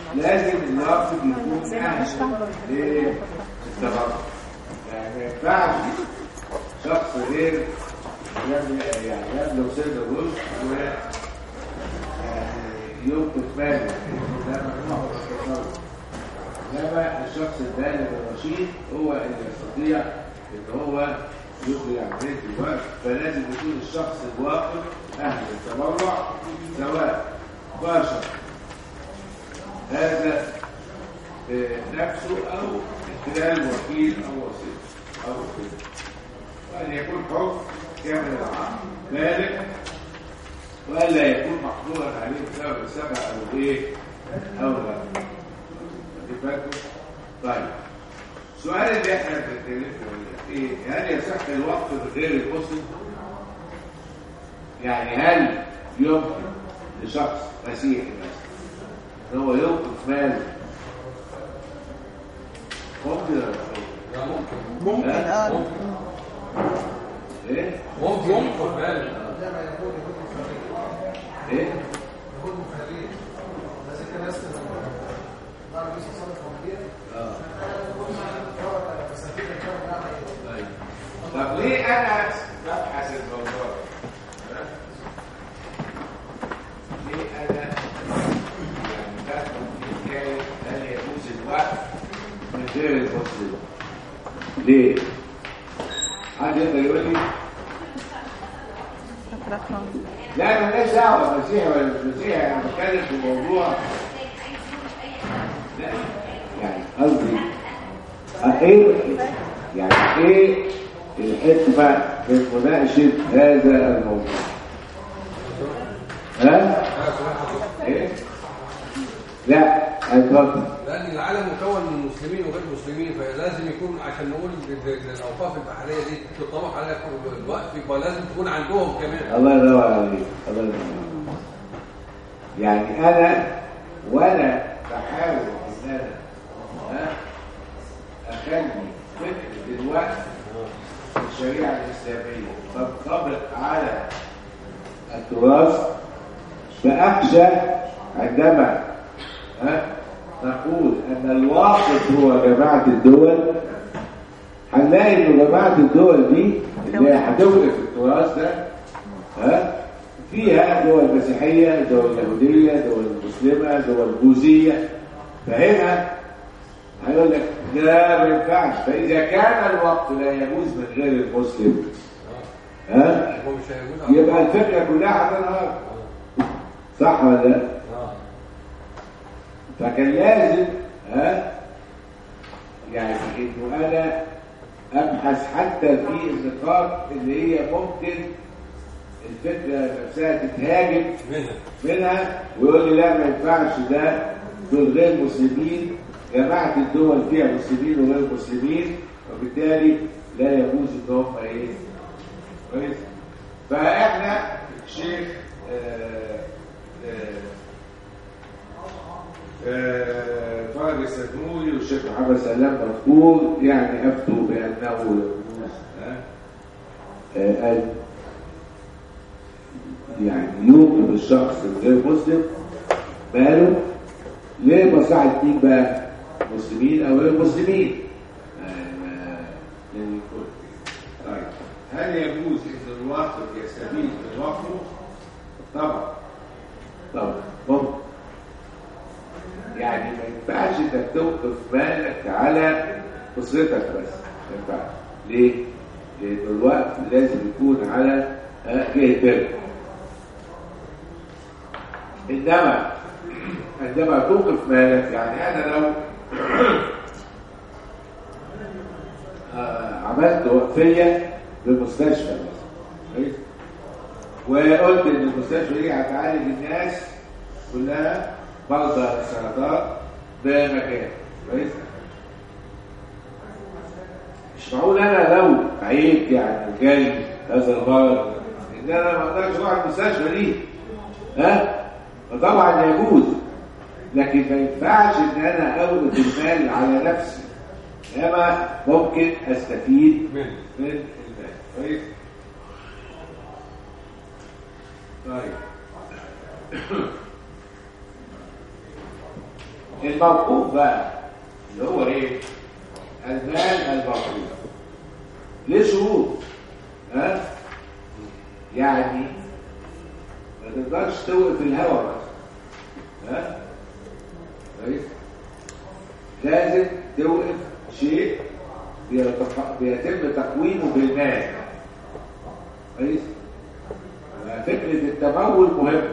لازم الوقت يكون اهل للتبرع يعني ما ينفعش شخص غير يعني يبلغ سن الرشد و ينقذ ماله ده ممنوع بالتصرف انما الشخص البالغ الرشيد هو اللي يستطيع ان هو يجري عمليه الوقت فلازم يكون الشخص الواقف اهل التبرع سواء باشر هذا نفسه او خلال وكيل او وسيط او كده وان يكون حر كامل العقل بالغ والا يكون محظورا عليه بسبب السبع او ايه او لا بالكم طيب السؤال اللي احنا بنتكلم ايه هل يصح الوقت بغير المسلم يعني هل يمكن لشخص مسيحي مثلا ان هو يوقف مال ممكن ولا ممكن ممكن اه ايه ممكن يوقف مال ايه اه طيب طب ليه انا ببحث الموضوع ده؟ ليه انا يعني بدخل في حكايه هل يجوز الوقت من غير المسلم ليه حد يقدر يقول لي لا مالناش دعوه مسيحي ولا مش مسيحي انا بتكلم في موضوع لا يعني قصدي آه، ايه يعني ايه الحكمه من مناقشه هذا الموضوع ها ايه لا اتفضل لان العالم مكون من مسلمين وغير مسلمين فلازم يكون عشان نقول ال- ال- الاوقاف البحريه دي تطبق عليها كل الوقت يبقى لازم تكون عندهم كمان الله ينور عليك الله ينور عليك يعني انا وانا بحاول ان انا ها، اخلي فكره الوقت الشريعه الاسلاميه تنطبق على التراث فاخشى عندما ها نقول ان الواقف هو جماعه الدول هنلاقي ان جماعه الدول دي اللي هي هتوقف التراث ده ها فيها دول مسيحيه دول يهوديه دول مسلمه دول بوذيه فهنا هيقول لك لا ما ينفعش فاذا كان الوقت لا يجوز من غير المسلم ها هو مش هيجوز يبقى الفكره كلها هتنهار صح ولا لا؟ آه. فكان لازم ها يعني انه انا ابحث حتى في النقاط اللي هي ممكن الفكره نفسها تتهاجم منها منها ويقول لي لا ما ينفعش ده دول غير مسلمين جماعه الدول فيها مسلمين وغير مسلمين وبالتالي لا يجوز ان هم ايه كويس فاحنا الشيخ آه آه فرج السنوري والشيخ محمد سلام مذكور يعني افتوا بانه يجوز آه، آه، أن يعني يوقف الشخص الغير مسلم ماله لمصلحة مين بقى؟ مسلمين أو غير مسلمين؟ آه، للكل. طيب هل يجوز إن الواقف يستفيد من وقفه؟ طبعا طبعا ممكن يعني ما ينفعش انك توقف مالك على اسرتك بس ما ينفعش ليه؟ لأن الوقت لازم يكون على آه، جهة بر إنما عندما توقف مالك يعني أنا لو آه، عملت وقفية بمستشفى مثلا كويس؟ وقلت إن المستشفى دي هتعالج الناس كلها مرضى السرطان بمكان كويس؟ مش معقول انا لو عيت يعني جاي هذا المرض ان انا ما اقدرش اروح المستشفى دي ها فطبعا يجوز لكن ما ينفعش ان انا اولد المال على نفسي انما ممكن استفيد من من المال كويس طيب الموقوف بقى اللي هو ايه المال الموقوف ليه شروط ها يعني ما تقدرش توقف الهواء بس ها كويس لازم توقف شيء بيتق- بيتم تقويمه بالمال كويس فكرة التمول مهمة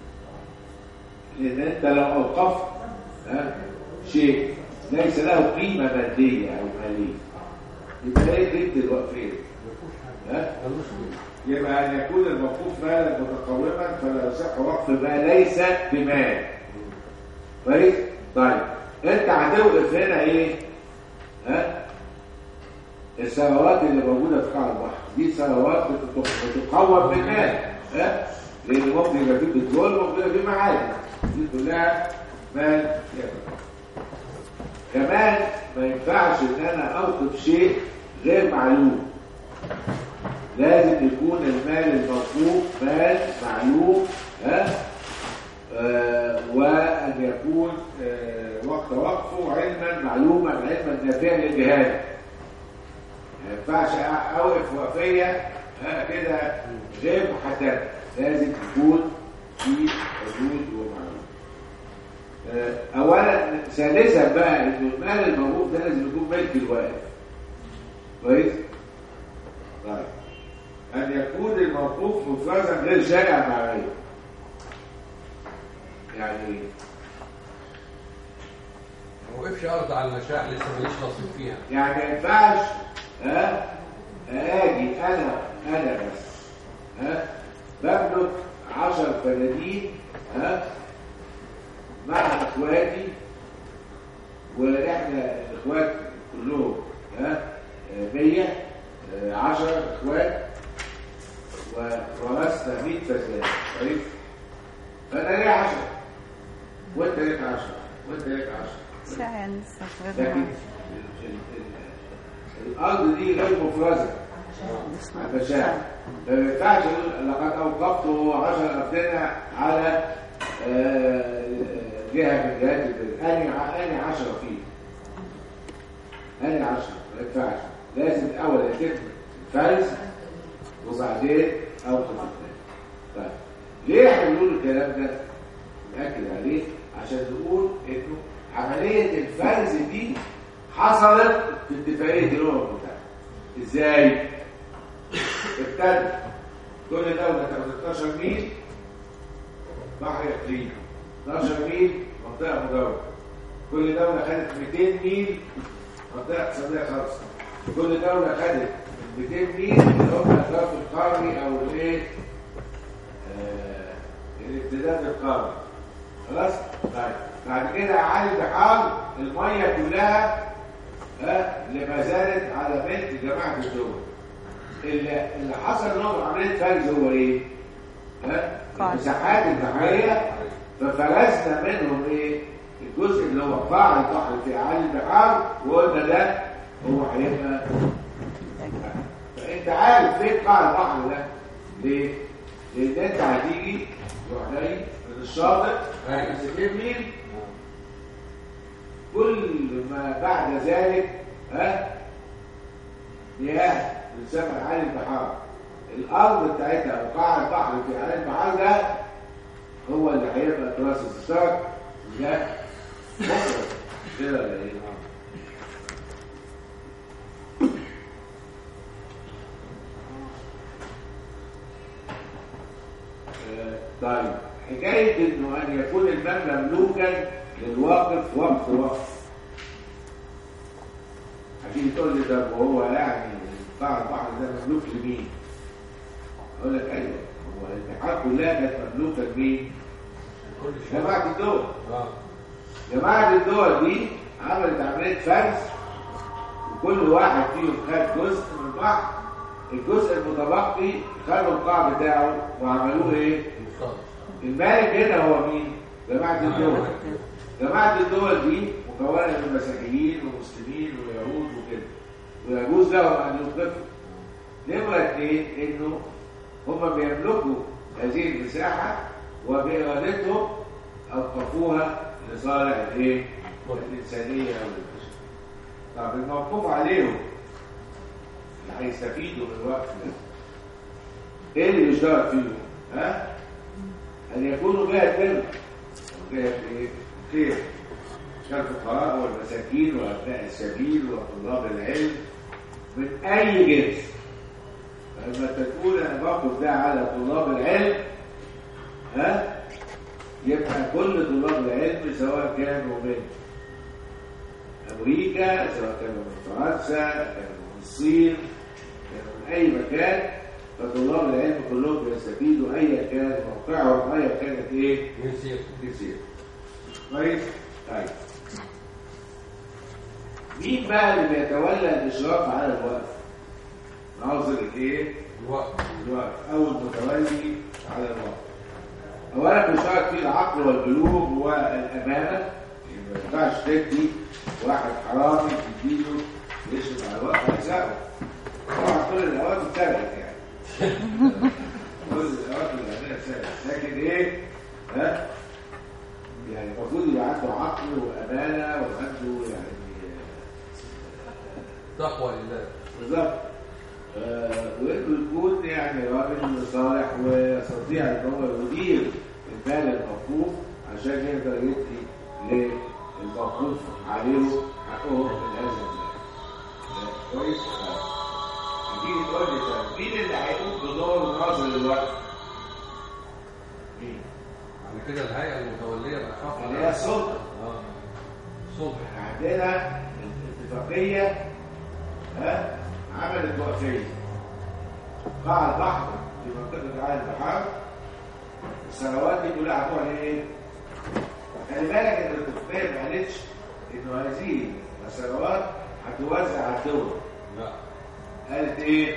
لأن أنت لو أوقفت ها، شيء ليس له قيمة مادية أو مالية يبقى إيه قيمة الوقفين؟ ها؟ ملوش قيمة. يبقى أن يكون الموقوف مالا متقوما فلا يصح وقف ما ليس بمال كويس؟ طيب أنت هتوقف هنا إيه؟ ها؟ الثروات اللي موجودة في قاع البحر دي ثروات بتت- بتقوم بالمال ها؟ لأن ممكن يبقى فيه بترول ممكن يبقى فيه معادن دي كلها مال يبقى. كمان ما ينفعش ان انا اوقف شيء غير معلوم لازم يكون المال الموقوف مال معلوم ها آه وان يكون آه وقت وقفه علما معلوما علما نافعا للجهاد ما ينفعش اوقف وقفيه ها كده غير محدده لازم يكون في حدود ومعلوم آه، اولا ثالثا بقى انه المال الموجود ده لازم يكون ملك الواقف كويس طيب ان يكون الموقوف مفرزا غير شائع مع غيره يعني إيه؟ ما وقفش ارض على المشاع لسه ماليش نصيب فيها يعني ما ينفعش ها اجي انا انا بس ها بملك 10 فدادين ها مع اخواتي واحنا الاخوات كلهم ها 100 10 اخوات وورثنا 100 فدان طيب فانا ليا 10 وانت ليك 10 وانت ليك 10 ساعة لسه لكن غير ال- ال- ال- الارض دي غير مفرزه على المشاعر ما ينفعش يقول لقد اوقفت 10 ابدنه على آه، جهه من جهات البلد اني ع- اني 10 فيه اني 10 ما ينفعش لازم الاول يتم الفرز وبعدين اوقف الثاني طيب ليه احنا بنقول الكلام ده نأكد عليه عشان نقول انه عملية الفرز دي حصلت في اتفاقية الأمم المتحدة ازاي؟ ابتدى كل دولة تاخد 12 ميل بحر إقليمي 12 ميل منطقة مجاورة كل دولة خدت 200 ميل منطقة اقتصادية خاصة كل دولة خدت 200 ميل اللي هم الظرف القاري أو الإيه؟ آه، الامتداد القاري خلاص طيب بعد كده عالي بحار الميه كلها ها لما زالت على ملك جماعه الدول اللي اللي حصل لهم عمليه فرز هو ايه؟ ها قاع. المساحات البحريه ففرزنا منهم ايه؟ الجزء اللي هو قاع البحر في اعالي البحار وقلنا ده هو هيبقى فانت عارف فين قاع البحر ده؟ ليه؟ لان انت هتيجي تروح جاي من الشاطئ أيوة. 60 ميل كل ما بعد ذلك ها مياه بنسمى عالي البحار الارض بتاعتها او قاع البحر في عالي البحار ده هو اللي هيبقى تراث الاشتراك ده مفرد كده ولا ايه؟ آه، طيب حكايه انه ان يكون المال مملوكا للواقف وقت وقف هتيجي تقول لي ده وهو يعني قاع البحر ده مملوك لمين؟ اقول لك ايوه هو البحار كلها كانت مملوكه لمين؟ كل شيء جماعه الدول اه جماعة الدول دي عملت عملية فرز وكل واحد فيهم خد جزء من البحر الجزء المتبقي خدوا القاع بتاعه وعملوه ايه؟ مستقبل المالك هنا هو مين؟ جماعة الدول جماعة الدول دي مكونة من مسيحيين ومسلمين ويهود وكده ويجوز لهم أن يوقفوا نمرة اثنين إنه هم بيملكوا هذه المساحة وبإرادتهم أوقفوها لصالح الايه؟ الانسانيه والبشر. طب الموقوف عليهم اللي هيستفيدوا من الوقت ده ايه اللي يشترط فيهم؟ ها؟ ان يكونوا جهه بر جهه ايه؟ خير كالفقراء والمساكين وابناء السبيل وطلاب العلم من اي جنس فلما تقول انا باخد ده على طلاب العلم ها يبقى كل طلاب العلم سواء كانوا من امريكا سواء كانوا من فرنسا كانوا من الصين كانوا من اي مكان فطلاب العلم كلهم بيستفيدوا ايا كان موقعهم ايا كانت ايه جنسيته جنسيتهم كويس طيب مين بقى اللي بيتولى الاشراف على الوقف ناظر الايه الوقت الوقف او المتولي على الوقف اولا بيشارك فيه العقل والبلوغ والامانه ما ينفعش تدي واحد حرامي تديله يشرف على الوقف هيسرقه طبعا كل الاوقات اتسرقت يعني كل الاوقات اللي عندنا اتسرقت لكن ايه ها يعني المفروض يبقى عنده عقل وامانه وعنده يعني تقوى لله بالظبط آه، وانه يكون يعني راجل صالح ويستطيع ان هو يدير المال الموقوف عشان يقدر يدي للموقوف عليه حقه من هذا المال. آه، كويس؟ آه. هتيجي تقول لي طب مين اللي هيقوم بدور ناظر الوقت؟ مين؟ على كده الهيئه المتوليه بالحق اللي هي السلطه. اه السلطه عندنا اتفاقية ها عملت وقفية قاع البحر في منطقة قاع البحار الثروات دي كلها هتروح لايه؟ خلي بالك ان الاتفاقية ما قالتش انه هذه الثروات هتوزع على الدول لا قالت ايه؟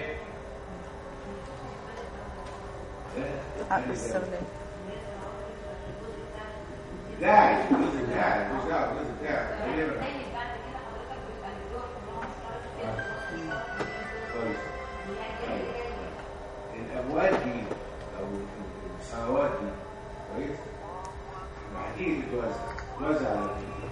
حق الاستغلال داعي الجزء بتاعي مش دعوه الجزء بتاعي غالبا كويس الاموال دي او الثروات دي كويس لما هتيجي تتوزع توزع على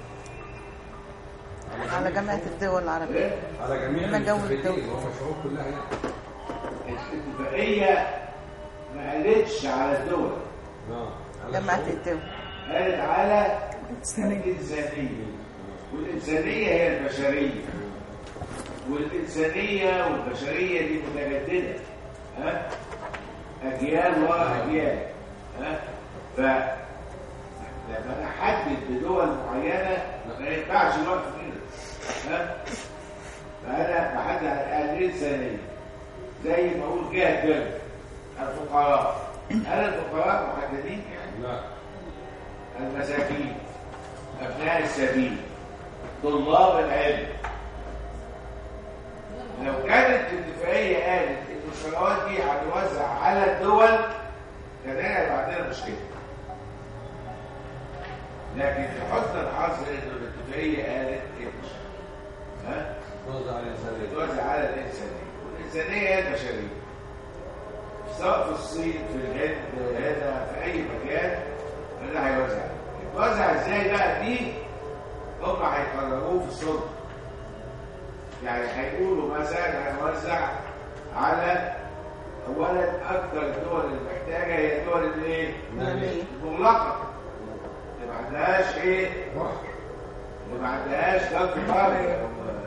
مين؟ على جامعة الدول العربية ايه؟ على جميع لما جو المستفيدين الدولة. وهم الشعوب كلها يعني الاتفاقيه ما قالتش على الدول اه على جامعة الشعوب. الدول قالت على الإنسانية. الإنسانية والإنسانية هي البشرية والإنسانية والبشرية دي متجددة ها أجيال ورا أجيال ها ف لما أنا أحدد بدول معينة ما ينفعش الوقت كده ها فأنا بحدد على الإنسانية زي ما أقول جهة بر الفقراء هل الفقراء محددين يعني؟ لا المساكين أبناء السبيل طلاب العلم لو كانت الاتفاقية قالت إن الثروات دي هتوزع على الدول كان هيبقى عندنا مشكلة لكن لحسن الحظ إن الاتفاقية قالت إيش ها توزع على الانسانيه بتوزع على الإنسانية والإنسانية هي البشرية سواء في الصين في الهند هنا في أي مكان اللي هيوزع يتوزع ازاي بقى دي هم هيقرروه في السلطة يعني هيقولوا مثلا هنوزع على اولا اكثر الدول المحتاجه هي الدول الايه؟ النامية. المغلقه اللي ما عندهاش ايه؟ اللي ما عندهاش جلف قاري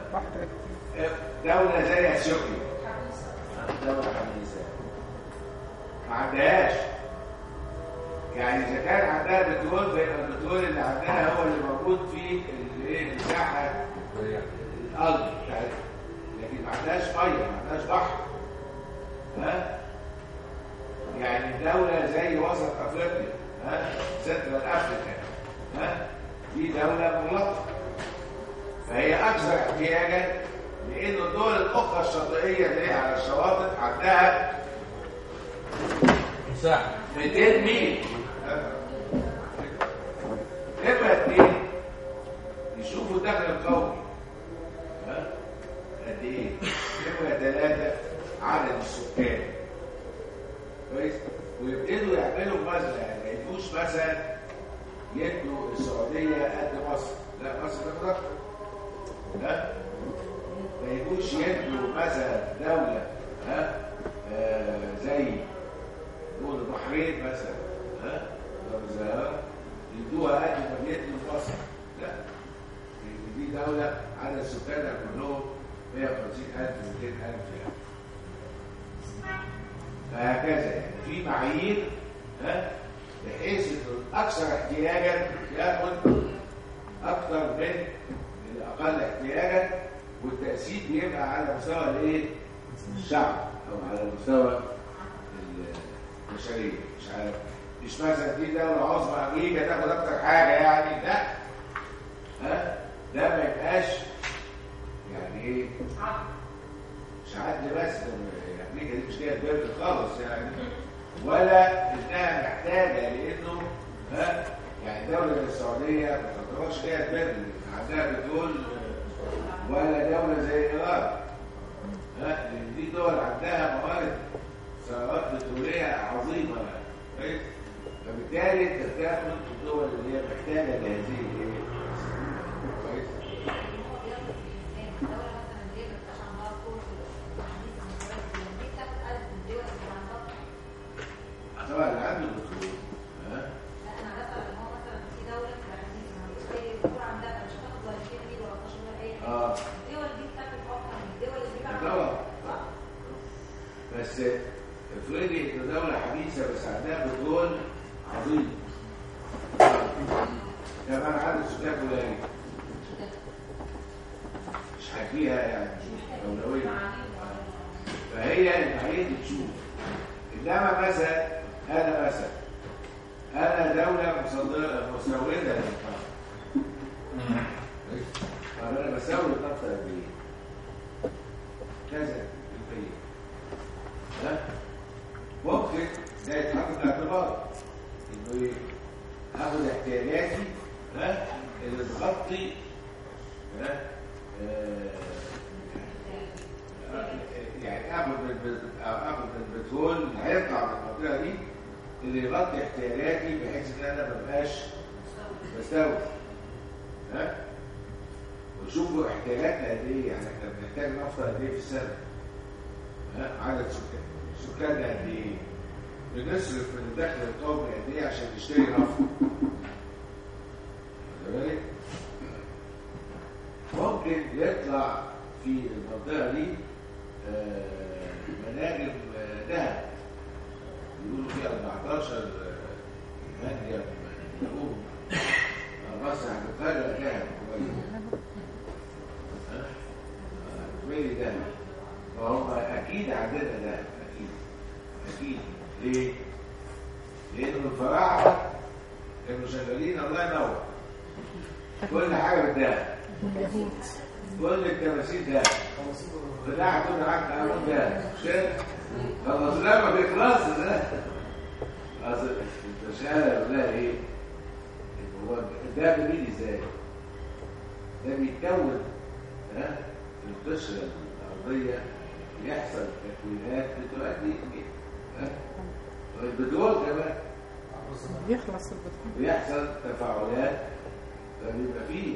دولة زي اثيوبيا دولة حديثة ما عندهاش يعني اذا كان عندها بترول فيبقى البترول اللي عندها هو اللي موجود في الايه المساحه الارض بتاعتها لكن ما عندهاش ميه ما عندهاش بحر ها يعني دولة زي وسط افريقيا ها سنترال افريقيا ها دي دولة مغلقة فهي اكثر احتياجا لان الدول الاخرى الشاطئية اللي هي على الشواطئ عندها مساحه 200 ميل نبقى اتنين يشوفوا الدخل القومي ها؟ قد ايه نبقى ثلاثة عدد السكان كويس ويبتدوا يعملوا موازنة يعني ما يدوش مثلا يدوا السعودية قد مصر لا مصر تاخد اكتر ها ما يجوش يدوا مثلا دولة ها آه زي نقول البحرين مثلا ها دولة زي يدوها قد ما بيدوا مصر لا لأن دي دولة عدد سكانها كلهم 150000 200,000 يعني فهكذا يعني في معايير ها بحيث انه الاكثر احتياجا ياخد اكثر من الاقل احتياجا والتاثير بيبقى على مستوى الايه الشعب او على مستوى البشريه مش عارف مش مثلا دي دوله عظمى امريكا تاخد اكتر حاجه يعني لا ها ده ما يبقاش يعني ايه مش عدل بس امريكا دي مش كده بيرد خالص يعني ولا انها محتاجه لانه ها يعني دوله زي السعوديه ما تعتبرش كده بيرد عندها بتقول ولا دوله زي ايران ها لان دي دول عندها موارد ثروات بتروليه عظيمه كويس فبالتالي انت بتاخد الدول اللي هي محتاجه لهذه الايه كويس طبعا اللي عنده بترول ها اه طبعا بس افرضي ان دوله حديثه بس عندها بترول عظيم كمان عدد سكان قليل مش هتلاقيها يعني اولويه فهي المعايير بتشوف انما مثلا انا مثلا انا دوله مصدره مسوده للنفط طب انا بسوي النفط قد ايه؟ كذا في المية ها؟ ممكن ده يتحط في الاعتبار انه ايه؟ اخد احتياجاتي ها اللي تغطي ها آه، يعني اخد من البت- أو اخد من البترول اللي هيطلع من المنطقه دي اللي يغطي احتياجاتي بحيث ان انا ما بقاش بستورد ها وشوفوا احتياجاتنا قد ايه يعني احنا بنحتاج نفط قد ايه في السنه ها عدد سكان سكاننا قد ايه بنصرف من الدخل القومي قد ايه عشان نشتري نفط واخد بالك؟ ممكن يطلع في المنطقه دي آه، مناجم آه، ذهب يقولوا فيها 14 منجم يقوم مصر هتتفرق ذهب كويس ها؟ آه، كويس ذهب فهم اكيد عندنا ذهب اكيد اكيد ليه؟ لانه الفراعنه كانوا شغالين الله ينور كل حاجه بالذهب اليهود كل التماثيل ده بتاع كل معاك قانون ده مش كده؟ خلاص لا ما بيخلصش ده اصل التشاؤم ده ايه؟ إن هو ده بيجي ازاي؟ ده بيتكون ها في القشره الارضيه يحصل تكوينات بتؤدي ها البترول كمان بيخلص البترول بيحصل تفاعلات فبيبقى فيه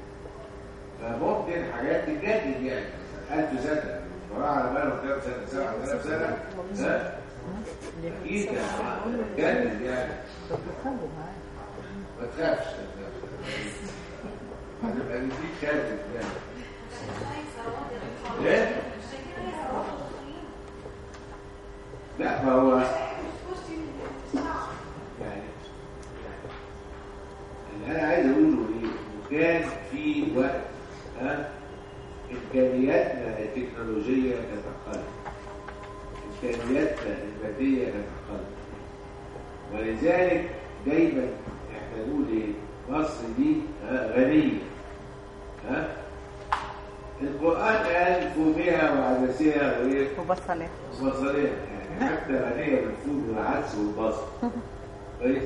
فممكن حاجات تتجدد يعني مثلا 1000 سنه الفراعنه بقى كام سنه 7000 سنه ها اكيد تتجدد يعني بيخلوا معاه ما تخافش ما تخافش هتبقى نسيت خافت يعني ايه؟ لا ما هو يعني اللي انا عايز اقوله ايه إنه كان في وقت ها امكانياتنا التكنولوجيه كانت اقل امكانياتنا الماديه كانت اقل ولذلك دايما احنا نقول ايه مصر دي ها، غنيه ها القران قال فومها وعدسها وايه وبصلة وبصرية يعني حتى غنية بالفول والعدس والبصل كويس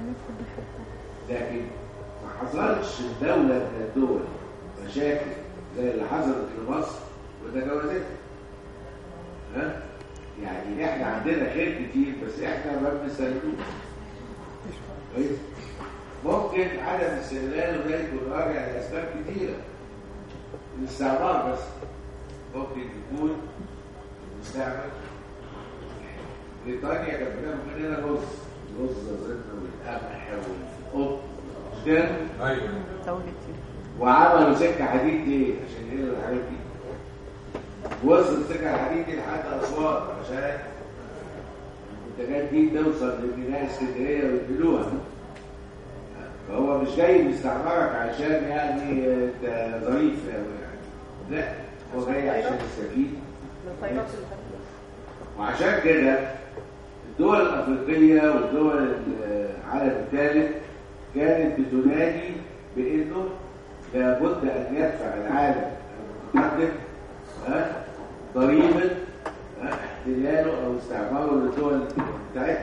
لكن ما حصلش دولة من الدول مشاكل زي اللي حصلت لمصر وتجاوزتها ها يعني احنا عندنا خير كتير بس احنا ما بنستغلوش كويس ممكن عدم استغلاله ده يكون راجع لاسباب كتيره الاستعمار بس ممكن يكون مستعمر بريطانيا كانت بتاخد مننا رز رز زيتنا والقمح والقط مش كده؟ ايوه تولد كده وعملوا سكه حديد ليه؟ عشان ينقلوا الحاجات دي وصل السكه الحديد دي لحد اسوان عشان المنتجات دي توصل لميناء اسكندريه وينقلوها فهو مش جاي بيستعمرك عشان يعني انت ظريف أوي يعني لا هو جاي عشان يستفيد الطيارات وعشان كده الدول الافريقيه والدول العالم الثالث كانت بتنادي بانه لابد ان يدفع العالم المتقدم ها، ضريبه ها، احتلاله او استعماره للدول بتاعتها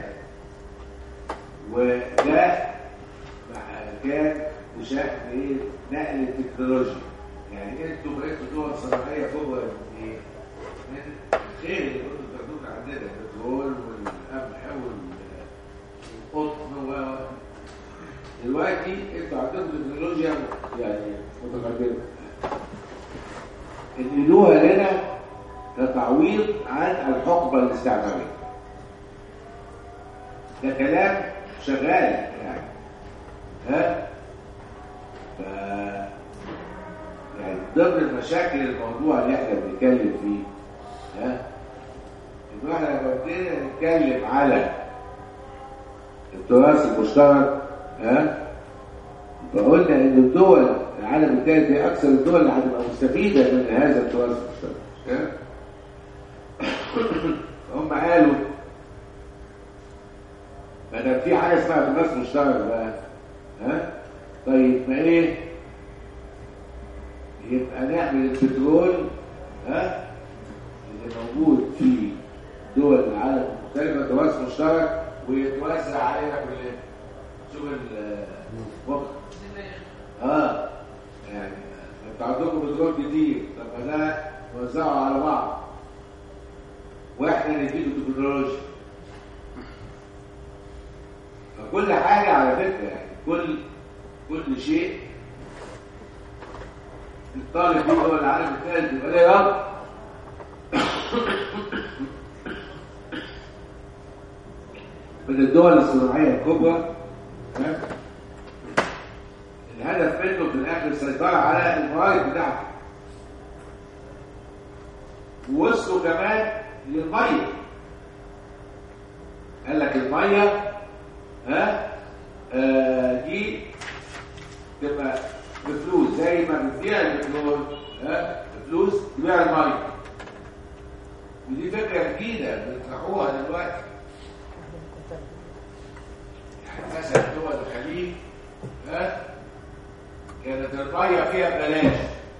وده مع- كان بشأن ايه نقل التكنولوجيا يعني انتوا بقيتوا دول صناعيه كبرى من ايه؟ من الخير اللي كنتوا بتاخدوه عندنا البترول والقمح والقطن و دلوقتي انتوا عندكم تكنولوجيا يعني متقدمه انقلوها لنا كتعويض عن الحقبه الاستعماريه ده كلام شغال يعني ها ف يعني ضمن المشاكل الموضوع اللي احنا بنتكلم فيه ها انه احنا لما ابتدينا نتكلم على التراث المشترك ها فقلنا ان الدول العالم الثالث هي اكثر الدول اللي هتبقى مستفيده من هذا التراث المشترك ها؟ هم قالوا ما دام في حاجه اسمها تراث مشترك بقى ها طيب ما ايه يبقى نعمل البترول ها اللي موجود في دول العالم المختلفه تراث مشترك ويتوزع علينا كلنا شوف الوقت اه يعني انتوا عندكم بترول كتير طب ما ده نوزعه على بعض واحنا نديله تكنولوجيا فكل حاجه على فكره يعني كل كل شيء الطالب فيه هو العالم الثالث يبقى ليه رب من الدول الصناعيه الكبرى ها؟ الهدف منه في الاخر السيطره على الموارد بتاعته ووصلوا كمان للميه قال لك الميه ها آه دي تبقى بفلوس زي ما بتبيع البترول ها بفلوس تبيع الميه ودي فكره جديده بيطرحوها دلوقتي يعني مثلا دول الخليج ها كانت الميه فيها ببلاش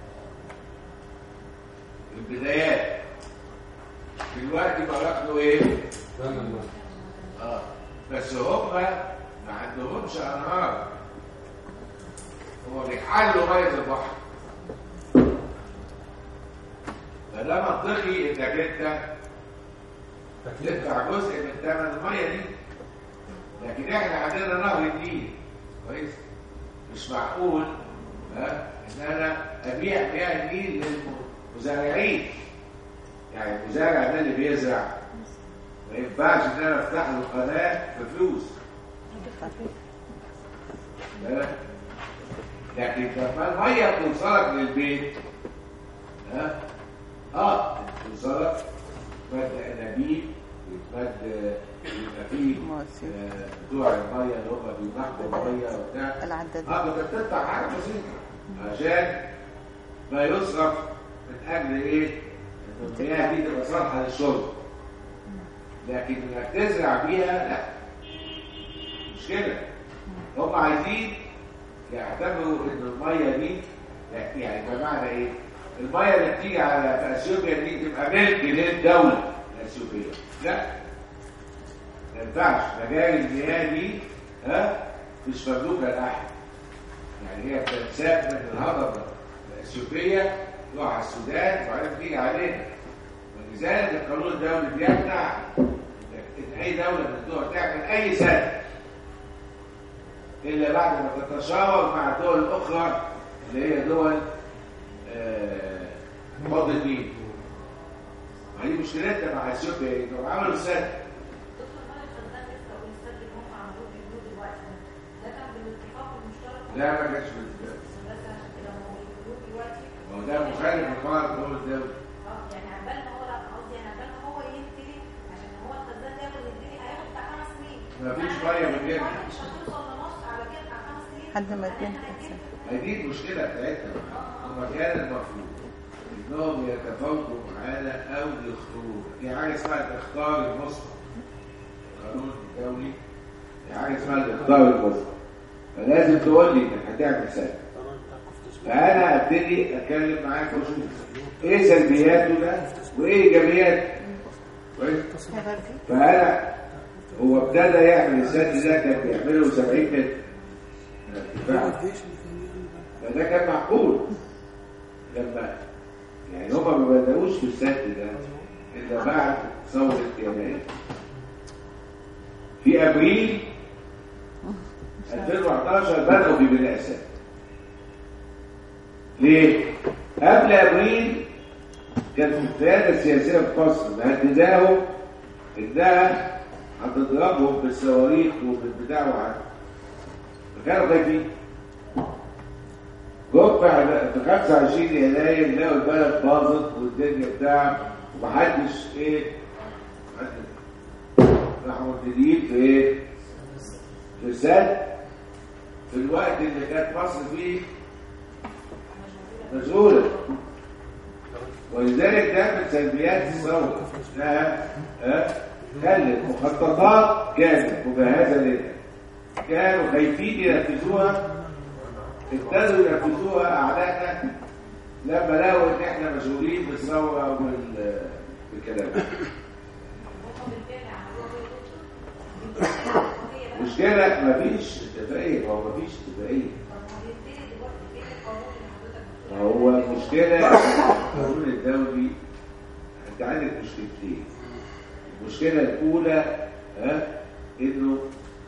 في البدايات دلوقتي بقى ياخدوا ايه؟ تمام اه بس هم ما عندهمش انهار هم بيحلوا ميه البحر فده منطقي انك انت تدفع جزء من ثمن الميه دي لكن احنا عندنا نهر النيل كويس مش معقول ها ان انا ابيع مياه النيل للمزارعين يعني المزارع ده اللي بيزرع ما ينفعش ان انا افتح له قناه بفلوس بالك؟ لكن لما الميه بتوصلك للبيت ها اه بتوصلك مد انابيب ويتمد يبقى فيه مواسير. آه، بتوع الميه اللي هم بينقوا الميه وبتاع العداد اه كنت بتدفع حاجه بسيطه عشان ما يصرف من اجل ايه؟ ان المياه دي تبقى صالحه للشرب لكن انك تزرع بيها لا مش كده هم عايزين يعتبروا ان الميه دي يعني بمعنى ايه؟ الميه اللي بتيجي على في اثيوبيا دي تبقى ملك للدوله الاثيوبيه لا ما ينفعش مجاري المياه دي ها مش مملوكه لاحد يعني هي بتنساب من الهضبه الاثيوبيه تروح على السودان وبعدين تيجي علينا ولذلك القانون الدولي بيمنع ان اي دوله من الدول تعمل اي سد الا بعد ما تتشاور مع الدول الاخرى اللي هي دول آه، فضل النيل ما هي مشكلتنا مع اثيوبيا ايه؟ انهم عملوا سد دكتور مالك خزان لسه والسد اللي هم عملوه بيقولوا دلوقتي ده كان بالاتفاق المشترك لا ما كانش بالاتفاق. بس عشان كده هم بيقولوه دلوقتي ما هو ده مخالف لقواعد الدول الدولي اه يعني عبال ما هو لا قصدي يعني عبال ما هو ينتهي عشان هو الخزان ده ياخد ينتهي هياخد بتاع خمس سنين مفيش أنا مية عارفة من إن هنا. المية مش هتوصل لمصر على كده بتاع خمس سنين لحد ما أنا تنتهي هجيب- ما دي المشكله بتاعتنا هم كان المفروض انهم يتفاوضوا معانا او يخطروا في حاجه اسمها الاخطار المسبق القانون الدولي في حاجه اسمها الاخطار المسبق فلازم تقول لي انك هتعمل سنه فانا ابتدي اتكلم معاك واشوف ايه سلبياته ده وايه ايجابياته كويس فانا هو ابتدى يعمل السد ده كان بيعمله 70 متر من ارتفاع فده كان معقول لما يعني هما ما بدأوش في السد ده إلا بعد ثورة يناير في أبريل 2011 بدأوا في بناء السد ليه؟ قبل أبريل كانت القيادة السياسية في مصر مهدداهم إنها هتضربهم بالصواريخ وبالبتاع وعن فكانوا خايفين جم في 25 يناير لقوا البلد باظت والدنيا بتاع ومحدش ايه محدش راحوا مبتدئين في ايه؟ في السد في الوقت اللي كانت مصر فيه مشغولة ولذلك ده من سلبيات الثورة انها ها، خلت مخططات كانت مجهزة لنا كانوا خايفين ينفذوها ابتدوا ينفذوها اعدائنا لما لقوا ان احنا مشغولين بالثوره وبال بالكلام هم بالفعل عملوها زي دكتور هي بقى مشكله مفيش اتفاقيه هو مفيش اتفاقيه طب ما بينتهي دلوقتي فين القانون اللي حضرتك ما هو المشكله القانون الدولي انت عندك مشكلتين المشكله الاولى ها انه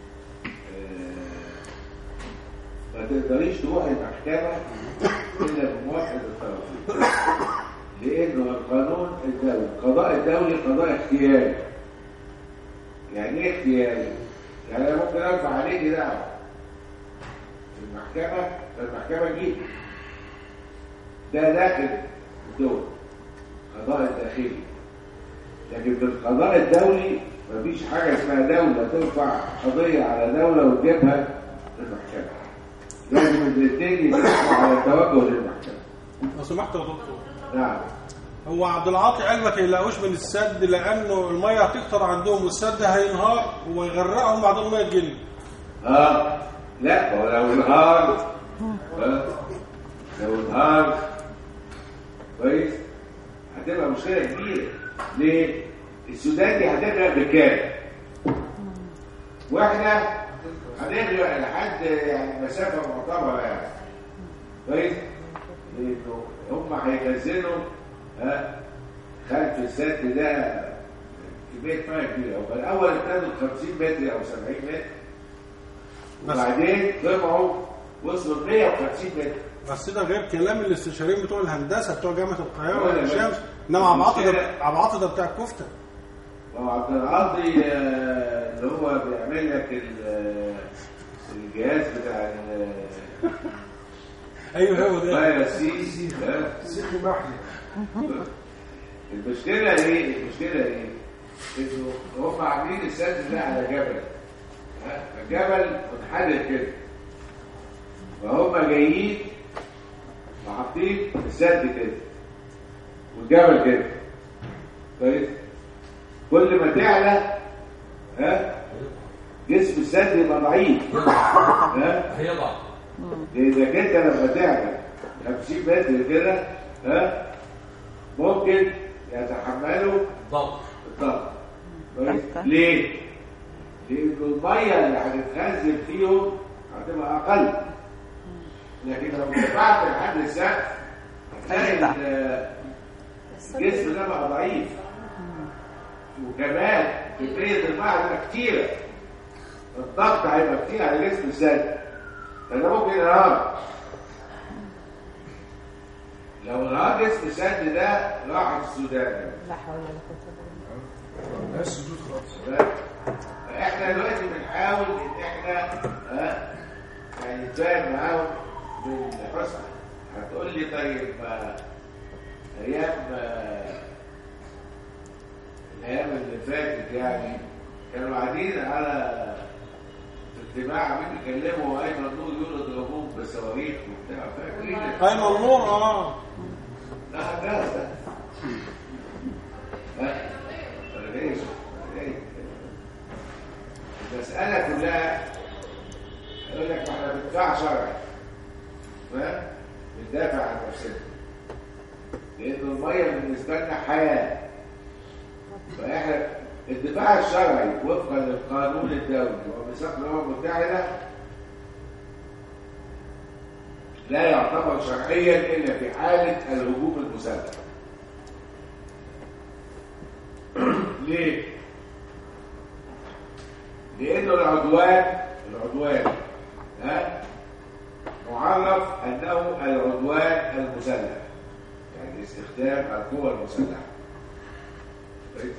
آه، ما تقدريش تروح المحكمه الا بموافقه الطرفين لانه القانون الدولي القضاء الدولي قضاء اختياري يعني ايه اختياري؟ يعني انا ممكن ارفع عليك دعوه في المحكمه فالمحكمه تجيب ده داخل الدول القضاء الداخلي لكن في القضاء الدولي مفيش حاجة اسمها دولة ترفع قضية على دولة وتجيبها للمحكمة لازم الاثنين يتفقوا على التوجه للمحكمة لو سمحت يا دكتور نعم هو عبد العاطي قال ما تقلقوش من السد لانه الميه هتكتر عندهم والسد هينهار ويغرقهم بعد الميه تجل اه لا هو لو انهار آه، لو انهار كويس هتبقى مشكلة كبيرة ليه؟ السودان دي هتغرق بكام؟ واحنا هنغرق لحد يعني مسافة معتبرة يعني كويس؟ لأنه هم هيخزنوا ها خلف السد ده كمية مية كبيرة هم الأول ابتدوا 50 متر أو 70 متر بس وبعدين طلعوا وصلوا 150 متر بس ده غير كلام الاستشاريين بتوع الهندسه بتوع جامعه القاهره ولا والشمس بس. انما عبد العاطي ده المشكلة- عبد العاطي ده بتاع الكفته وعبد العاطي آه، اللي هو بيعمل لك ال- الجهاز بتاع ال- ايوه هو ده فايروس سي ده سيدي محلي المشكلة ايه؟ المشكلة ايه؟ انه هم عاملين السد ده على جبل ها؟ الجبل منحدر كده فهم جايين وحاطين السد كده والجبل كده كويس كل ما تعلى ها جسم السد يبقى ضعيف ها هيضع لانك انت لما تعمل 50 متر كده ها ممكن يتحملوا ضغط الضغط كويس أكتر. ليه؟ لأن المية اللي هتتخزن فيهم هتبقى أقل لكن لو ارتفعت لحد السقف هتلاقي هيطلع. ال- الجسم ده بقى ضعيف وكمان كمية الماء هتبقى كتيرة الضغط هيبقى كتير على جسم السد فده ممكن ينهار لو انهار جسم السد ده راح السودان لا حول ولا قوة الا بالله لا السجود خالص احنا دلوقتي بنحاول ان احنا ها يعني نتفاهم معاهم بالحسن هتقول لي طيب ما ايام ما- الايام اللي فاتت يعني كانوا قاعدين على في اجتماع عمالين يتكلموا ايمن نور يقول اضربوهم بصواريخ وبتاع فاكرين ايمن نور اه لا ده ده ها؟ ولا ليش؟ ولا ليش؟ المسألة كلها يقول لك ما احنا بندفع شرعي فاهم؟ بندافع عن نفسنا لأن المية بالنسبة لنا حياة فاحنا الدفاع الشرعي وفقا للقانون الدولي وميثاق الأمم المتحدة لا يعتبر شرعيا إلا في حالة الهجوم المسلح ليه؟ لأنه العدوان العدوان ها معرف أنه العدوان المسلح يعني استخدام القوى المسلحة كويس؟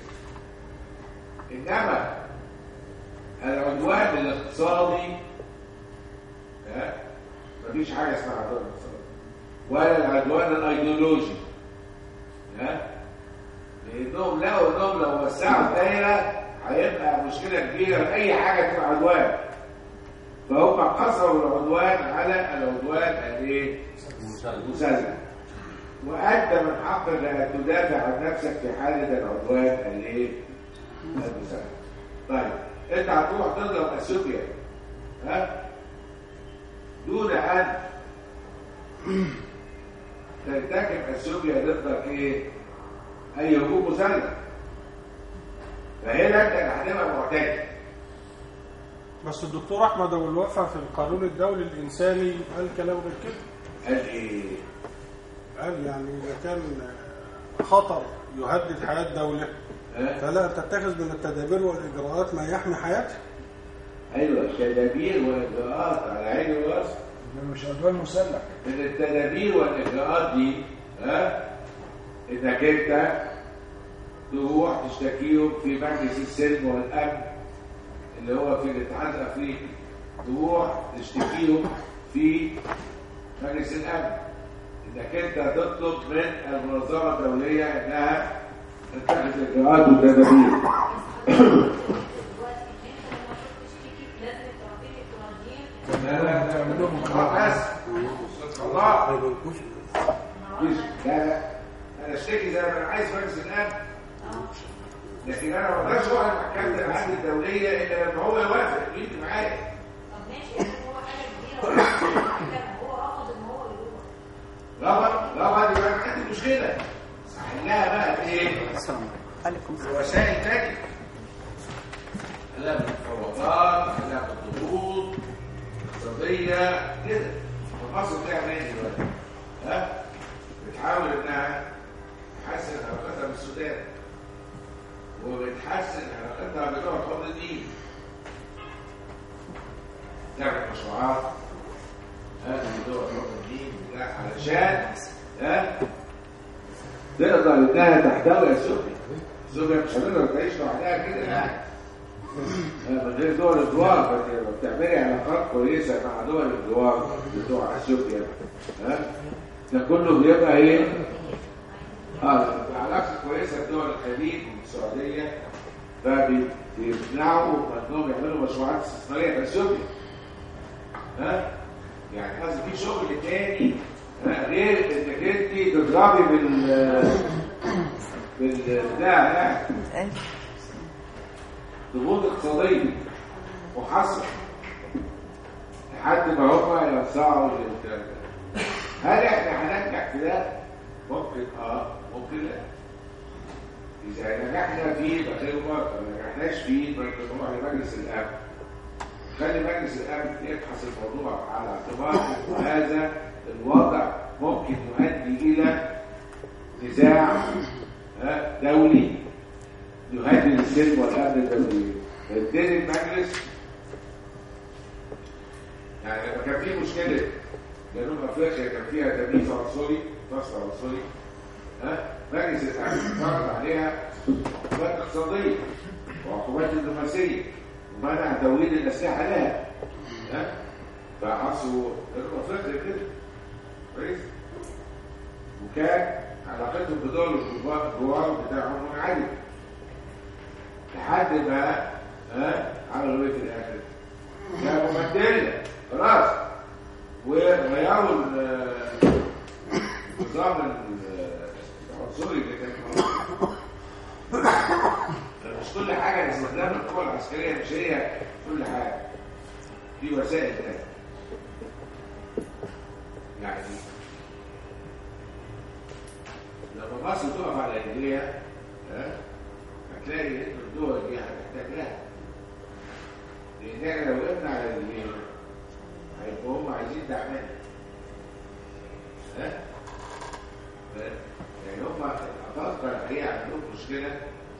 إنما العدوان الاقتصادي ها مفيش حاجة اسمها عدوان اقتصادي ولا العدوان الايديولوجي ها لانهم لقوا انهم لو وسعوا الدايره هيبقى مشكله كبيره لاي حاجه تبقى عدوان فهم قصروا العدوان على العدوان الايه؟ المسلح وانت من حقك ان تدافع عن نفسك في حاله العدوان الايه؟ المسلح طيب انت هتروح تضرب اثيوبيا ها؟ دون ان ترتكب اثيوبيا ضدك ايه؟ اي هجوم مسلح فهنا انت اللي هتبقى معتدي بس الدكتور احمد ابو الوفا في القانون الدولي الانساني قال كلام غير كده قال ايه؟ قال يعني اذا كان خطر يهدد حياه دوله ها؟ فلا تتخذ من التدابير والاجراءات ما يحمي حياتها ايوه التدابير والاجراءات على عيني وراسي ده مش عدوان مسلح من التدابير والاجراءات دي ها انك انت تروح تشتكيهم في مجلس السلم والامن اللي هو في الاتحاد الافريقي تروح تشتكيهم في مجلس الامن انك انت تطلب من المنظمه الدوليه انها تتخذ اجراءات وتدابير دلوقتي انت لما تروح تشتكي لازم الطرفين التراضيين لا لا لا تعمل لهم خلاص الله ما يكونش مش لا لا انا اشتكي زي ما انا عايز مجلس الامن لكن انا ما اقدرش اروح لمحكمه العدل الدوليه الا لما هو يوافق يجي معايا طب ماشي يعني هو حاجه كبيره هو رفض ان هو يروح رفض رفض يبقى انا عندي مشكله حلها بقى بايه؟ عليكم السلام بوسائل تانية حلها بالمفاوضات حلها بالضغوط اقتصاديه كده مصر بتعمل ايه دلوقتي؟ ها؟ بتحاول انها تحسن علاقتها بالسودان وبتحسن علاقتها بدول حوض النيل تعمل مشروعات هذه دول حوض النيل لا علشان ها تقدر انها تحتوي اثيوبيا اثيوبيا مش هتقدر تعيش لوحدها كده يعني من غير دول الجوار بتعملي علاقات كويسه مع دول الجوار بتوع اثيوبيا ها ده كله بيبقى ايه؟ اه علاقه كويسه بدول الخليج والسعوديه فبيمنعوا انهم يعملوا مشروعات استثماريه في اثيوبيا ها يعني قصدي في شغل تاني ها، غير انك انت تضربي بال بالبتاع يعني ضغوط اقتصاديه وحصر لحد ما هم يوسعوا الكلام ده. هل احنا هننجح في ده؟ ممكن اه ممكن لا اذا نجحنا فيه يبقى خير وبركه ما نجحناش فيه يبقى نروح لمجلس الامن خلي مجلس الامن يبحث الموضوع على اعتبار ان هذا الوضع ممكن يؤدي الى نزاع ها، دولي يهدد السلم والامن الدولي فيبتدي المجلس يعني لما كان في مشكله جنوب افريقيا كان فيها تمييز عنصري فصل عنصري ها مجلس التعليم فرض عليها عقوبات اقتصاديه وعقوبات دبلوماسيه ومنع توريد الاسلحه لها ها فعصوا جنوب افريقيا كده كويس وكان علاقتهم بدول الجوار الجوار بتاعهم منعدمه لحد ما ها عملوا ايه في الاخر؟ جابوا مانديلا خلاص وغيروا ال- النظام ال- العنصري اللي كان موجود. مش كل حاجه استخدام القوى العسكريه مش هي كل حاجه في وسائل تانية يعني لما مصر تقف على رجليها ها هتلاقي ان الدول دي هتحتاج لها لان احنا لو وقفنا على رجلينا هيبقوا هم عايزين دعمنا ها ف- يعني هم اتوقع الحقيقه عندهم مشكله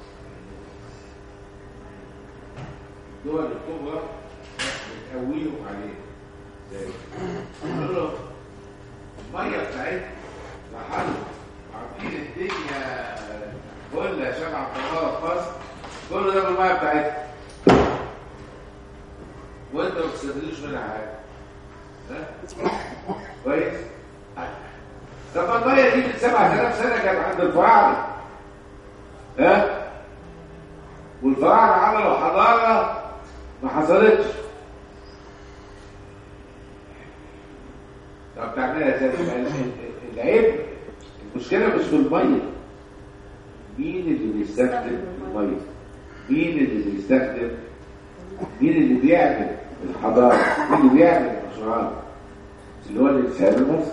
الدول الكبرى بتقويهم عليه زي يقول له الميه بتاعتنا لحالهم عارفين الدنيا كلها شبع قناه في مصر كل ده بالميه بتاعتنا وانت ما بتستفيدوش منها حاجه ها كويس طب ما الميه دي من 7000 سنه كانت عند الفراعنه ها والفراعنه عملوا حضاره ما حصلتش طب تعملها ازاي يبقى ال- ال- العيب المشكله مش في الميه مين اللي بيستخدم الميه مين اللي بيستخدم مين اللي بيعمل الحضاره مين اللي بيعمل المشروعات اللي هو الانسان المصري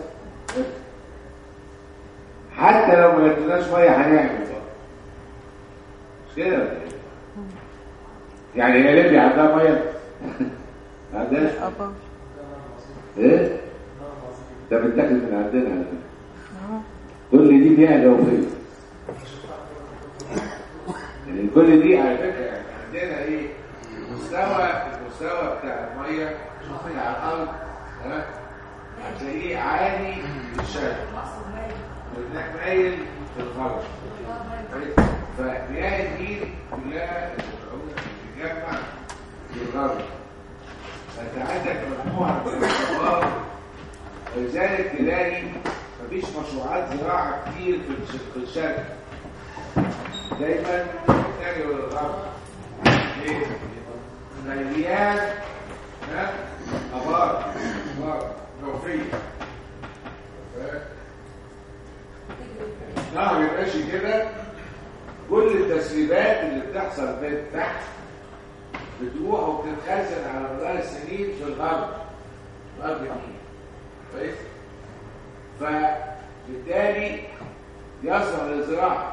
حتى لو ما جبناش ميه هنعمل برضه. مش كده ولا إيه؟ يعني هي ليبيا عندها ميه ما عندهاش أبا ايه ده بتاخد من عندنا على فكره كل دي ليها جوفيه يعني كل دي على فكره يعني عندنا ايه المستوى المستوى بتاع الميه بتاع الارض ها هتلاقيه عالي في الشرق وهناك مايل في الغرب كويس؟ فمياه النيل كلها بتتجمع في الغرب فانت عندك مجموعه من الأمطار ولذلك تلاقي مفيش مشروعات زراعه كتير في الش- في الشرق دايما تتجه للغرب ليه؟ مليان ها ابار ابار جوفيه ف- نهر ماشي كده كل التسريبات اللي بتحصل من تحت بتروح وبتتخزن على مدار السنين في الغرب في الغرب النيل كويس فبالتالي يصلح للزراعه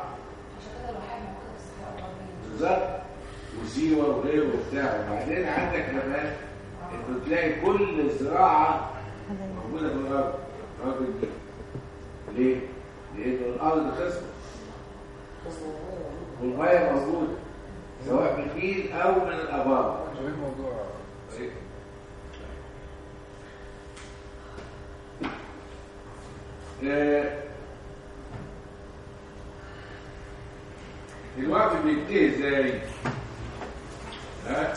بالظبط وسيوه وغيره وبتاع وبعدين عندك كمان انه تلاقي كل الزراعه موجوده في الغرب الغرب النيل ليه؟ لأن الأرض خصبة والمية موجودة سواء من النيل أو من الأبار ايه الموضوع آه، الوقت بينتهي ازاي؟ ها؟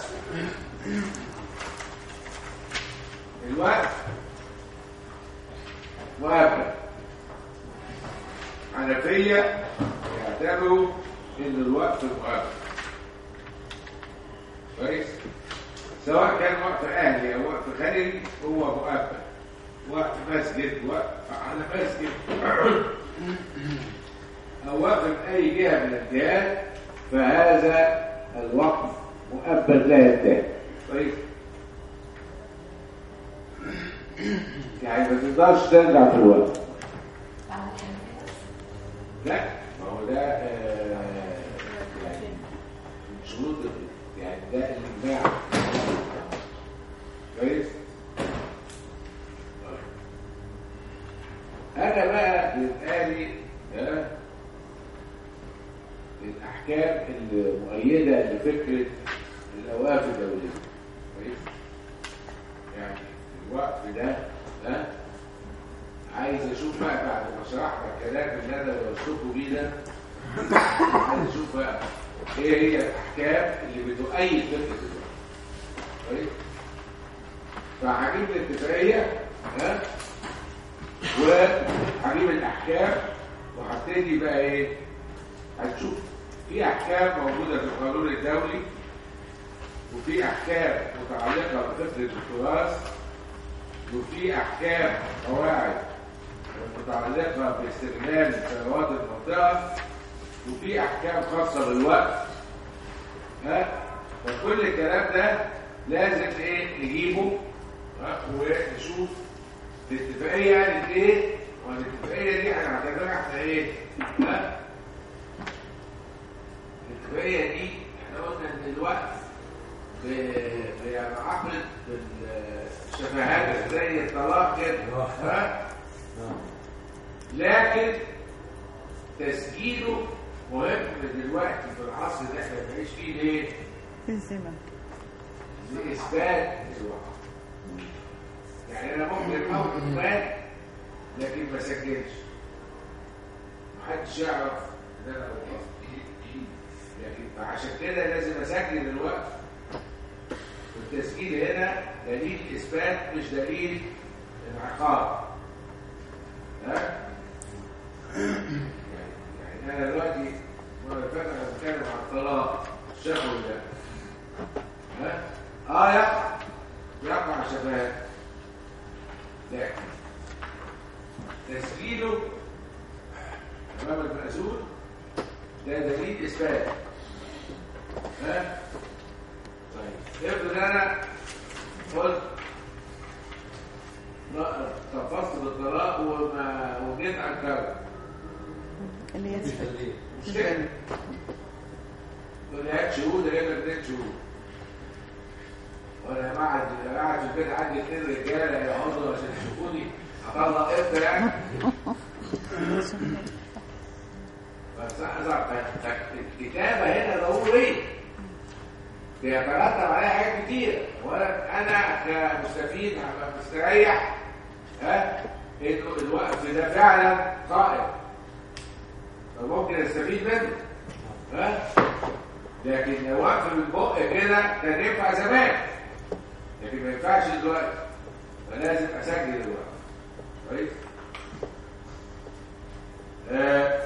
الوقت مؤبد حنفية يعتبروا ان الوقت مؤبد كويس؟ سواء كان وقت اهلي او وقت خارجي هو مؤبد وقت مسجد وقت على مسجد او وقت في اي جهه من الجهات فهذا الوقف مؤبد لا ينتهي كويس يعني ما تقدرش ترجع في الوقت لا ما هو ده آه، يعني من شروط ال- يعني ده الاجماع كويس انا بقى بيتقالي ها الاحكام المؤيده لفكره الاوقاف الدوليه كويس يعني الوقف ده ها عايز اشوف بقى بعد ما شرحنا الكلام اللي انا بوصفه بيه ده عايز اشوف بقى ايه هي الاحكام اللي بتؤيد فكره الوقف كويس فهجيب الاتفاقيه ها وهجيب الاحكام وهبتدي بقى ايه هتشوف في احكام موجوده في القانون الدولي وفي احكام متعلقه بفكره التراث وفي احكام قواعد متعلقه باستغلال ثروات المنطقه وفي احكام خاصه بالوقت ها فكل الكلام ده لازم ايه نجيبه ها؟ ونشوف الاتفاقيه قالت ايه والاتفاقيه دي هنعتبرها احنا ايه ها الاتفاقيه دي احنا قلنا ان الوقت ب- بينعقد بالشفهات زي الطلاق كده ها لكن تسجيله مهم دلوقتي في العصر اللي احنا بنعيش فيه ليه؟ في الزمن لإثبات الوقت يعني أنا ممكن أوقف مال لكن ما سجلش محدش يعرف إن أنا وقفت لكن فعشان كده لازم أسجل الوقت والتسجيل هنا دليل إثبات مش دليل انعقاد ها؟ يعني يعني أنا دلوقتي مرة فاتت أنا بتكلم عن الطلاق الشفوي ده ها؟ اه يقع يقع شباب لكن تسجيله امام المأذون ده دليل اثبات ها طيب افرض انا قلت لا تفصل بالطلاق وما وجيت انكره اللي مفيش يثبت تدليل مش كده تقول هات شهود اجيب لك اتنين شهود وانا قاعد قاعد في البيت عندي اتنين رجاله يقعدوا عشان يشوفوني هطلق امتى يعني بس أزعل الكتابه هنا ضروريه بيترتب عليها حاجات كتير وانا انا كمستفيد هبقى مستريح ها انه الوقف ده فعلا قائم فممكن استفيد منه ها لكن لو وقف بالبق كده كان ينفع زمان لكن ما ينفعش دلوقتي فلازم اسجل الوقت كويس آه،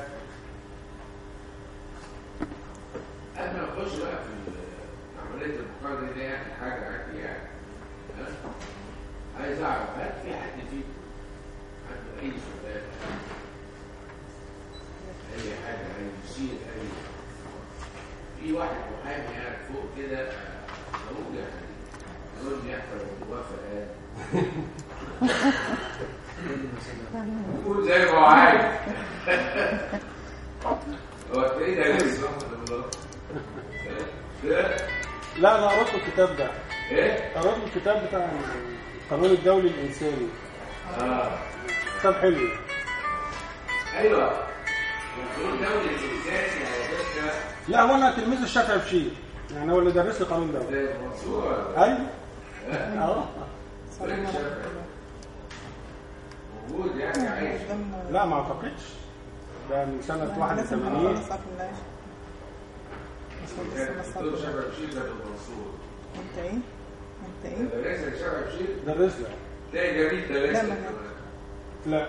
قبل ما اخش بقى في عمليه المقارنه دي يعني حاجه عندي يعني ها؟ عايز اعرف هل في حد فيكم عنده اي سؤال اي حاجه اي يشير اي في واحد محامي قاعد فوق كده اقول يعني يقول لي احنا لو موافق يقول زي ما هو عايز هو تلاقيه ده لسه ده لا انا قرأت الكتاب ده ايه؟ قرأت الكتاب بتاع القانون الدولي الانساني اه كتاب حلو ايوه القانون الدولي الانساني على فكره لا هو انا تلميذ الشافعي بشير يعني هو اللي درس لي قانون دولي زي المنصور ولا ايوه اه وين شافعي؟ موجود يعني عايش لا ما اعتقدش ده من سنه 81 كان الدكتور شافعي بشير ده في المنصور انت ايه؟ انت ايه؟ ده لسه شافعي بشير درس لي تلاقي جميل ده لسه لا، ما لا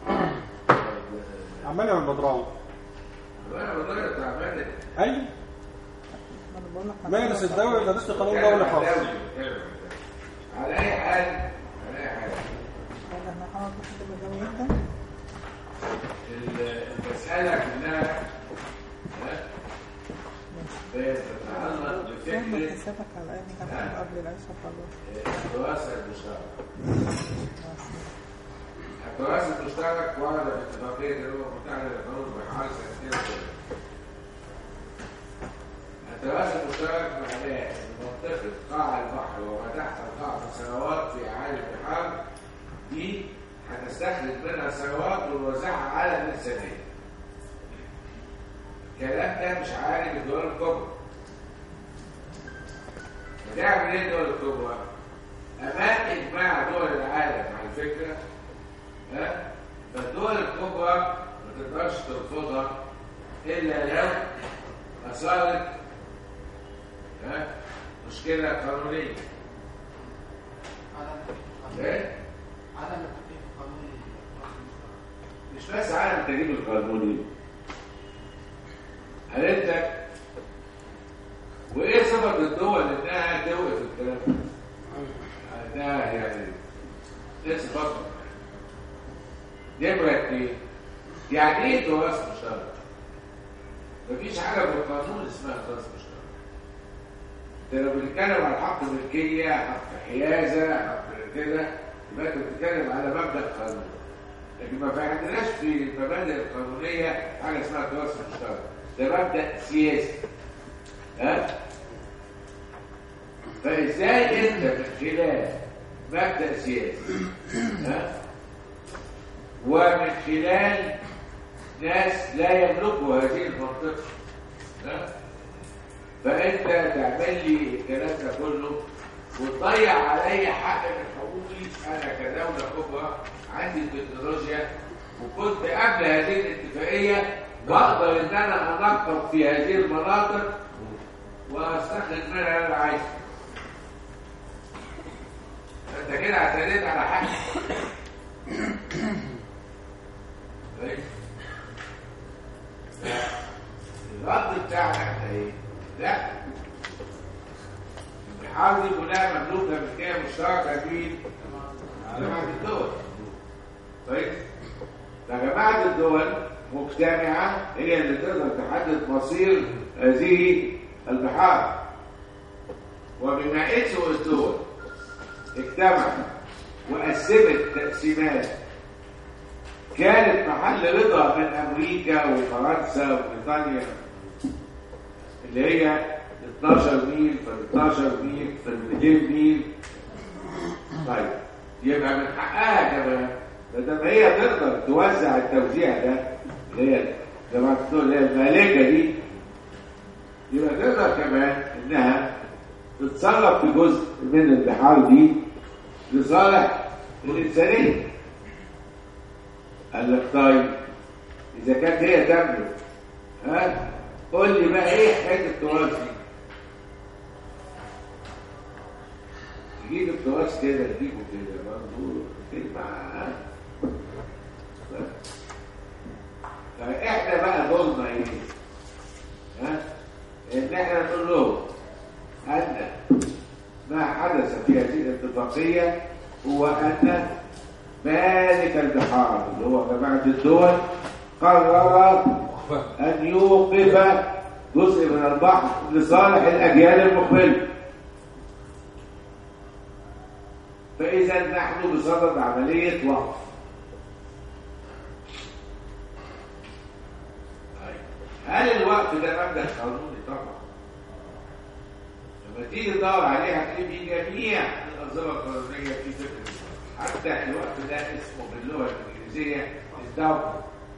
عمال يعمل بدراوي انا والله بتاع مالك ايوه انا بقول لك مارس الدولي درس لي قانون دولي خاص على اي حال على اي حال ولا احنا هنقعد نكتب الجو امتى؟ المسألة كلها ها؟ بتتعلق فهم بفكرة حسابك على اي حاجه قبل العشاء خلاص الدراسة المشتركة الدراسة المشترك واردة في اتفاقية الأمم المتحدة للقانون بحوالي سنتين وثلاثة. الدراسة المشترك معناها إن منطقة قاع البحر وما تحت القاع من ثروات في أعالي البحار دي هنستخرج منها ثروات ونوزعها على الإنسانية. الكلام ده مش عارف الدول الكبرى. هتعمل ايه الدول الكبرى؟ امام اجماع دول العالم على فكره ها فالدول الكبرى ما تقدرش ترفضها الا لو اثارت ها مشكله قانونيه ايه عدم التطبيق القانوني مش بس عالم التجريب القانوني هل انت وايه سبب الدول انها توقف الكلام ده؟ ده يعني لسه فتره نمرة اتنين يعني ايه تراث مشترك؟ مفيش حاجة في القانون اسمها تراث مشترك انت لو بنتكلم عن حق ملكية حق حيازة حق كده يبقى انت بتتكلم على مبدأ قانوني لكن ما في عندناش في المبادئ القانونية حاجة اسمها تراث مشترك ده مبدأ سياسي ها؟ فازاي انت من خلال مبدأ سياسي ها؟ ومن خلال ناس لا يملكوا هذه المنطقة ها؟ فأنت تعمل لي الكلام ده كله وتضيع علي حق من حقوقي أنا كدولة كبرى عندي التكنولوجيا وكنت قبل هذه الاتفاقية بقدر إن أنا أنقب في هذه المناطق وأستخرج منها اللي أنا عايزه أنت كده اعتديت على حقي كويس؟ الرد بتاعنا احنا ايه؟ لا البحار دي كلها مملوكه ملكيه مشتركه بين جماعه الدول طيب فجماعه الدول مجتمعه هي اللي تقدر تحدد مصير هذه البحار وبما اسوا الدول اجتمعت وقسمت تقسيمات كانت محل رضا من امريكا وفرنسا وبريطانيا اللي هي 12 ميل في 12 ميل في 200 ميل طيب يبقى من حقها كمان ما دام هي تقدر توزع التوزيع ده اللي هي جماعه الدول اللي هي المالكه دي يبقى تقدر كمان انها تتصرف في جزء من البحار دي لصالح الانسانيه قال لك طيب اذا كانت هي تملك ها قول لي بقى ايه حكايه التراث دي تجيب التراث كده تجيبه كده برضه كلمه ها فاحنا بقى دورنا ايه ها ان احنا نقول له ان ما حدث في هذه الاتفاقيه هو ان مالك البحار اللي هو جماعة الدول قرر أن يوقف جزء من البحر لصالح الأجيال المقبلة فإذا نحن بصدد عملية وقف هل الوقف ده مبدأ قانوني طبعا لما تيجي تدور عليه هتلاقي في جميع الأنظمة القانونية في فكرة حتى الوقت ده اسمه باللغه الانجليزيه الداون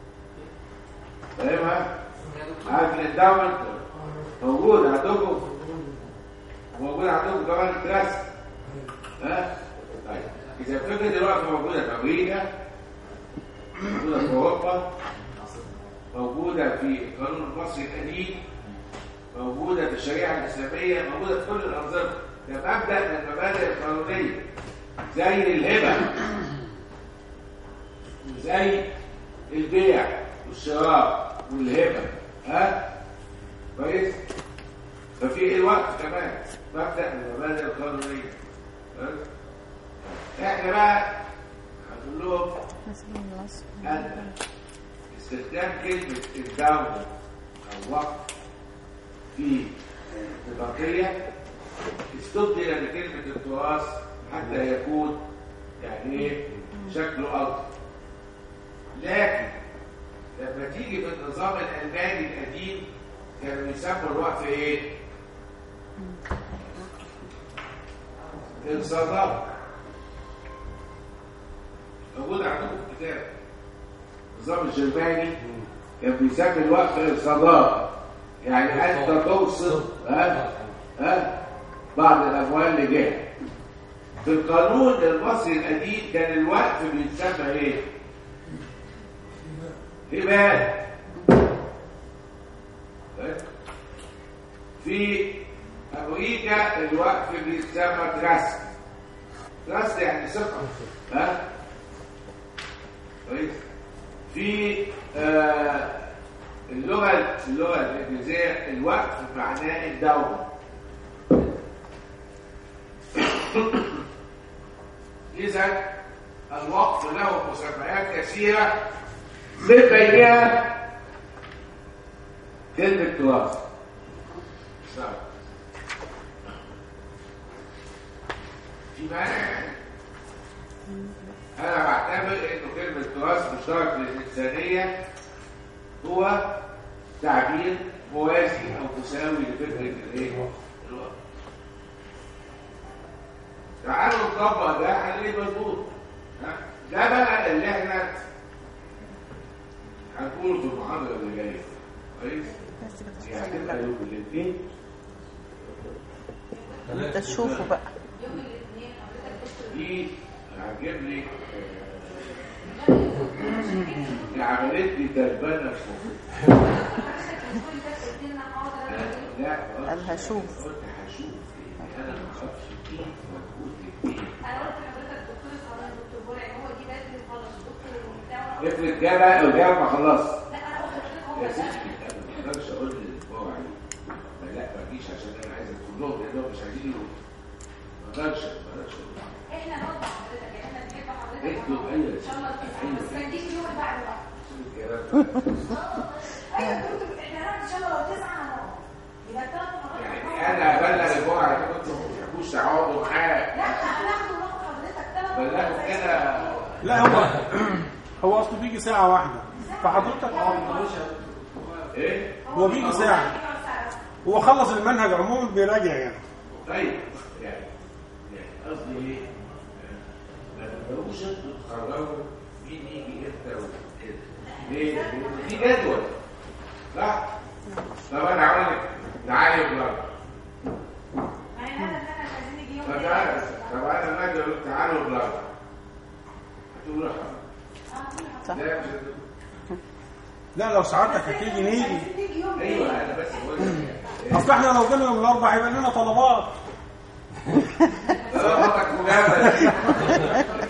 فاهمها؟ عارف الداون موجود عندكم موجود عندكم كمان التراس ها؟ طيب اذا فكره الوقت موجوده في امريكا موجوده في اوروبا موجوده في القانون المصري القديم موجوده في الشريعه الاسلاميه موجوده في كل الانظمه ده مبدا من المبادئ القانونيه زي الهبة وزي البيع والشراء والهبة ها كويس ففي الوقت كمان مبدأ من المبادئ القانونية احنا بقى هنقول لهم أن استخدام كلمة الدولة أو وقت في اتفاقية استبدل بكلمة التراث حتى يكون يعني ايه شكله أفضل لكن لما تيجي في النظام الألماني القديم كانوا يسموا الوقف ايه؟ الصداقة موجود عندكم في الكتاب النظام الجرماني كان بيسمي الوقف الصداقة يعني أنت توصل ها ها بعض الأموال لجهة في القانون المصري القديم كان الوقف بيتسمى ايه؟ هبات في امريكا الوقف بيتسمى تراست تراست يعني ثقه ها كويس في آه اللغه اللغه الانجليزيه الوقف معناه الدوله اذا الوقف له مسميات كثيره من بينها كلمه تراث نعم. في معنى انا بعتبر انه كلمه تراث مشترك للانسانيه هو تعبير موازي او مساوي لفكره الايه الوقت تعالوا نطبق ده عليه مظبوط ها؟ ده بقى اللي احنا هنقوله في المحاضره اللي جايه كويس بس كده يعني هتبقى يوم الاثنين انت تشوفه بقى يوم الاثنين حضرتك بكره دي هتجيب لي دي عملت لي تربانه في مخي كل ده قلت لنا حاضر انا لا قال هشوف. قلت هشوف إيه. انا ما اخافش فيه مجهود الاثنين انا قلت لحضرتك دكتور القانون دكتور برعي هو دي لازم خالص الدكتور بتاعه افرض جه بقى لو جه ما خلص لا انا قلت لحضرتك هو يا ده ستي انا ما اقدرش اقول للاسبوع عليه ما لا ما تجيش عشان انا عايز تقول لهم لانهم مش عايزين يقولوا ما اقدرش ما اقدرش أقول. احنا نوضح حضرتك يعني احنا بنحب حضرتك اكتب وهو- أيوة. ان شاء الله تسعة بس ما تجيش اليوم اللي بعده بقى الكلام ده. ايوه دكتور احنا هنعمل ان شاء الله لو تسعة هنقعد يبقى ثلاث مرات يعني هنقعد. انا ابلغ الجمعه اللي كنتوا ما بتحبوش تقعدوا معاه لا هناخده وناخد حضرتك ثلاث بلغوا كده لا هو هو اصله بيجي ساعه واحده فحضرتك ايه هو بيجي ساعه هو خلص المنهج عموما بيراجع يعني طيب يعني يعني قصدي ايه ما تقدروش انتوا تقرروا مين يجي امتى وكده ليه؟ لأن في جدول صح؟ طب انا هقول لك تعالي بلاد يعني هذا اللي احنا مش عايزين نيجي يوم طب تاني. تعالى طب انا لما اجي اقول لك تعالوا بلاد هتقولوا لا صح لا مش هتقولوا. لا لو سعادتك هتيجي نيجي عايزين نيجي يوم تاني. ايوه انا بس بقول لك يعني. اصل احنا لو جينا يوم الاربعاء يبقى لنا طلبات طلباتك مجابه